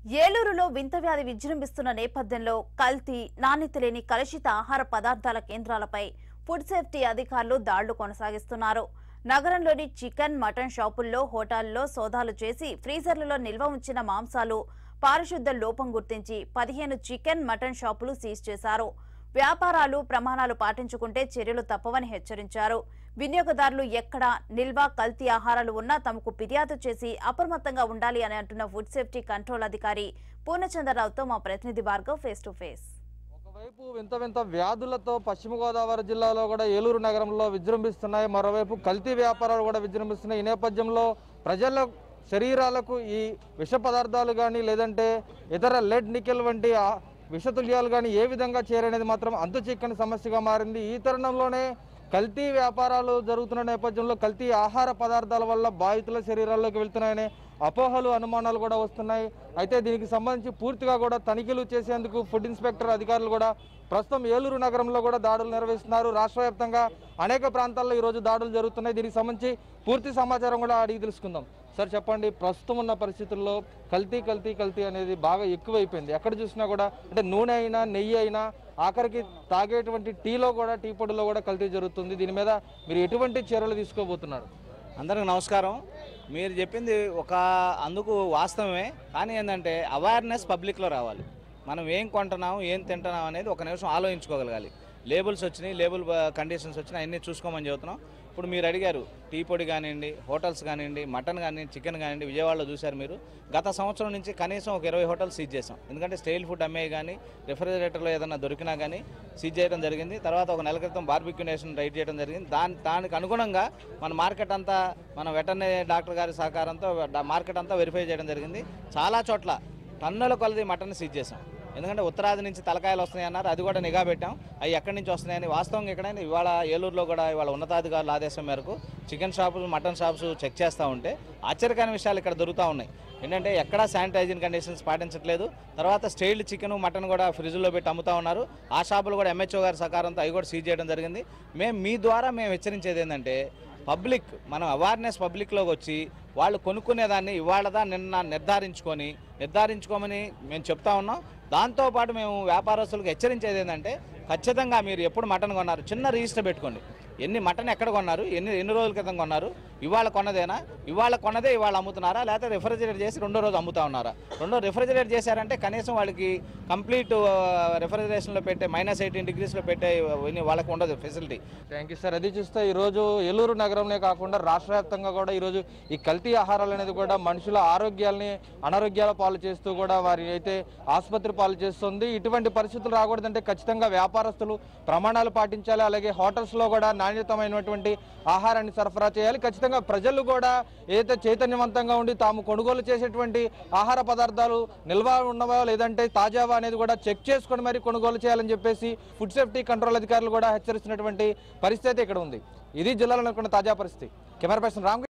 ఏలూరులో వింత వ్యాధి విజృంభిస్తున్న నేపథ్యంలో కల్తీ నాణ్యత లేని కలుషిత ఆహార పదార్థాల కేంద్రాలపై ఫుడ్ సేఫ్టీ అధికారులు దాడులు కొనసాగిస్తున్నారు నగరంలోని చికెన్ మటన్ షాపుల్లో హోటల్లో సోదాలు చేసి ఫ్రీజర్లలో నిల్వ ఉంచిన మాంసాలు పారిశుద్ధ లోపం గుర్తించి పదిహేను చికెన్ మటన్ షాపులు సీజ్ చేశారు వ్యాపారాలు ప్రమాణాలు పాటించుకుంటే చర్యలు తప్పవని హెచ్చరించారు వినియోగదారులు ఎక్కడ నిల్వ కల్తీ ఆహారాలు ఉన్నా తమకు ఫిర్యాదు చేసి అప్రమత్తంగా ఉండాలి అని అంటున్న ఫుడ్ సేఫ్టీ కంట్రోల్ అధికారి పూర్ణచంద్రరావుతో మా ప్రతినిధి భార్గవ్ ఫేస్ టు ఫేస్ ఒకవైపు వింత వింత వ్యాధులతో పశ్చిమ గోదావరి జిల్లాలో కూడా ఏలూరు నగరంలో విజృంభిస్తున్నాయి మరోవైపు కల్తీ వ్యాపారాలు కూడా విజృంభిస్తున్నాయి ఈ నేపథ్యంలో ప్రజల శరీరాలకు ఈ విష పదార్థాలు కానీ లేదంటే ఇతర లెడ్ నికెల్ వంటి ఆ విషతుల్యాలు కానీ ఏ విధంగా చేరనేది మాత్రం అంతు చిక్కని సమస్యగా మారింది ఈ తరుణంలోనే కల్తీ వ్యాపారాలు జరుగుతున్న నేపథ్యంలో కల్తీ ఆహార పదార్థాల వల్ల బాధితుల శరీరాల్లోకి వెళ్తున్నాయనే అపోహలు అనుమానాలు కూడా వస్తున్నాయి అయితే దీనికి సంబంధించి పూర్తిగా కూడా తనిఖీలు చేసేందుకు ఫుడ్ ఇన్స్పెక్టర్ అధికారులు కూడా ప్రస్తుతం ఏలూరు నగరంలో కూడా దాడులు నిర్వహిస్తున్నారు రాష్ట్ర వ్యాప్తంగా అనేక ప్రాంతాల్లో ఈరోజు దాడులు జరుగుతున్నాయి దీనికి సంబంధించి పూర్తి సమాచారం కూడా అడిగి తెలుసుకుందాం సార్ చెప్పండి ప్రస్తుతం ఉన్న పరిస్థితుల్లో కల్తీ కల్తీ కల్తీ అనేది బాగా ఎక్కువైపోయింది ఎక్కడ చూసినా కూడా అంటే నూనె అయినా నెయ్యి అయినా ఆఖరికి తాగేటువంటి టీలో కూడా టీ పొడిలో కూడా కల్తీ జరుగుతుంది దీని మీద మీరు ఎటువంటి చర్యలు తీసుకోబోతున్నారు అందరికి నమస్కారం మీరు చెప్పింది ఒక అందుకు వాస్తవమే కానీ ఏంటంటే అవేర్నెస్ పబ్లిక్లో రావాలి మనం ఏం కొంటున్నాం ఏం తింటున్నాం అనేది ఒక నిమిషం ఆలోచించుకోగలగాలి లేబుల్స్ వచ్చినాయి లేబుల్ కండిషన్స్ వచ్చినాయి అన్నీ చూసుకోమని చెబుతున్నాం ఇప్పుడు మీరు అడిగారు టీ పొడి కానివ్వండి హోటల్స్ కానివ్వండి మటన్ కానివ్వండి చికెన్ కానివ్వండి విజయవాడలో చూశారు మీరు గత సంవత్సరం నుంచి కనీసం ఒక ఇరవై హోటల్స్ సీజ్ చేసాం ఎందుకంటే స్టైల్ ఫుడ్ అమ్మే కానీ రిఫ్రిజిరేటర్లో ఏదైనా దొరికినా కానీ సీజ్ చేయడం జరిగింది తర్వాత ఒక నెల క్రితం బార్బిక్యూ నేషన్ రైడ్ చేయడం జరిగింది దాని దానికి అనుగుణంగా మన మార్కెట్ అంతా మన వెటర్నరీ డాక్టర్ గారి సహకారంతో డా- మార్కెట్ అంతా వెరిఫై చేయడం జరిగింది చాలా చోట్ల టన్నుల కొలది మటన్ సీజ్ చేసాం ఎందుకంటే ఉత్తరాది నుంచి తలకాయలు వస్తున్నాయి అన్నారు అది కూడా నిఘా పెట్టాం అవి ఎక్కడి నుంచి వస్తున్నాయని వాస్తవంగా ఎక్కడైనా ఇవాళ ఏలూరులో కూడా ఇవాళ ఉన్నతాధికారుల ఆదేశం మేరకు చికెన్ షాపులు మటన్ షాప్స్ చెక్ చేస్తూ ఉంటే ఆశ్చర్యకరమైన విషయాలు ఇక్కడ దొరుకుతూ ఉన్నాయి ఏంటంటే ఎక్కడా శానిటైజింగ్ కండిషన్స్ పాటించట్లేదు తర్వాత స్టైల్డ్ చికెన్ మటన్ కూడా ఫ్రిడ్జ్లో పెట్టి అమ్ముతా ఉన్నారు ఆ షాపులు కూడా ఎంహెచ్ఓ గారి సహకారంతో అవి కూడా సీజ్ చేయడం జరిగింది మేము మీ ద్వారా మేము హెచ్చరించేది ఏంటంటే పబ్లిక్ మనం అవేర్నెస్ పబ్లిక్లోకి వచ్చి వాళ్ళు కొనుక్కునేదాన్ని ఇవాళదా నిన్న నిర్ధారించుకొని నిర్ధారించుకోమని మేము చెప్తా ఉన్నాం దాంతోపాటు మేము వ్యాపారస్తులకు హెచ్చరించేది ఏంటంటే ఖచ్చితంగా మీరు ఎప్పుడు మటన్ కొన్నారు చిన్న రిజిస్టర్ పెట్టుకోండి ఎన్ని మటన్ ఎక్కడ కొన్నారు ఎన్ని ఎన్ని రోజుల క్రితం కొన్నారు ఇవాళ కొన్నదేనా ఇవాళ కొన్నదే ఇవాళ అమ్ముతున్నారా లేకపోతే రిఫ్రిజిరేట్ చేసి రెండో రోజు అమ్ముతా ఉన్నారా రెండో రిఫ్రిజిరేట్ చేశారంటే కనీసం వాళ్ళకి కంప్లీట్ రిఫ్రిజిరేషన్లో పెట్టే మైనస్ ఎయిటీన్ డిగ్రీస్లో పెట్టే ఇవన్నీ వాళ్ళకి ఉండదు ఫెసిలిటీ థ్యాంక్ యూ సార్ అది చూస్తే ఈరోజు ఏలూరు నగరంలో కాకుండా రాష్ట్ర వ్యాప్తంగా కూడా ఈరోజు ఈ కల్తీ ఆహారాలు అనేది కూడా మనుషుల ఆరోగ్యాల్ని అనారోగ్యాల పాలు చేస్తూ కూడా వారి అయితే ఆసుపత్రి పాలు చేస్తుంది ఇటువంటి పరిస్థితులు రాకూడదంటే ఖచ్చితంగా వ్యాపారస్తులు ప్రమాణాలు పాటించాలి అలాగే హోటల్స్లో కూడా నాణ్యతమైనటువంటి ఆహారాన్ని సరఫరా చేయాలి ఖచ్చితంగా ప్రజలు కూడా ఏదైతే చైతన్యవంతంగా ఉండి తాము కొనుగోలు చేసేటువంటి ఆహార పదార్థాలు నిల్వ ఉన్నవా లేదంటే తాజావా అనేది కూడా చెక్ చేసుకొని మరి కొనుగోలు చేయాలని చెప్పేసి ఫుడ్ సేఫ్టీ కంట్రోల్ అధికారులు కూడా హెచ్చరిస్తున్నటువంటి పరిస్థితి అయితే ఇక్కడ ఉంది ఇది జిల్లాలో నెలకొన్న తాజా పరిస్థితి కెమెరా పర్సన్ రామ్